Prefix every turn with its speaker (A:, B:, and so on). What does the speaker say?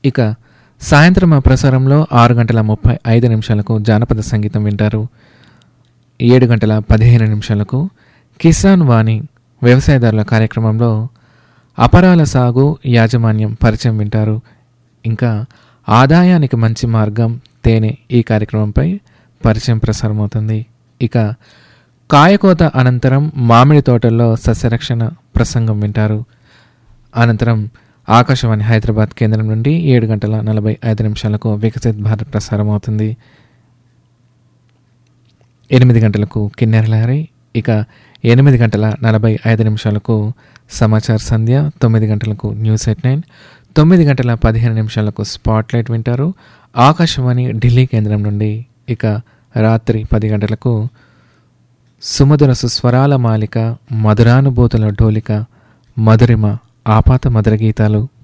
A: ఇక సాయంత్రం ఆ ప్రసారంలో ఆరు గంటల ముప్పై ఐదు నిమిషాలకు జానపద సంగీతం వింటారు ఏడు గంటల పదిహేను నిమిషాలకు కిసాన్ వాణి వ్యవసాయదారుల కార్యక్రమంలో అపరాల సాగు యాజమాన్యం పరిచయం వింటారు ఇంకా ఆదాయానికి మంచి మార్గం తేనె ఈ కార్యక్రమంపై పరిచయం ప్రసారమవుతుంది ఇక కాయకోత అనంతరం మామిడి తోటల్లో సస్యరక్షణ ప్రసంగం వింటారు అనంతరం ఆకాశవాణి హైదరాబాద్ కేంద్రం నుండి ఏడు గంటల నలభై ఐదు నిమిషాలకు వికసిత్ భారత్ ప్రసారం అవుతుంది ఎనిమిది గంటలకు కిన్నెర లహరి ఇక ఎనిమిది గంటల నలభై ఐదు నిమిషాలకు సమాచార సంధ్య తొమ్మిది గంటలకు న్యూస్ ఎట్ నైన్ తొమ్మిది గంటల పదిహేను నిమిషాలకు స్పాట్ లైట్ వింటారు ఆకాశవాణి ఢిల్లీ కేంద్రం నుండి ఇక రాత్రి పది గంటలకు సుమధుర సుస్వరాల మాలిక మధురానుభూతుల ఢోలిక మధురిమ ఆపాత మధుర గీతాలు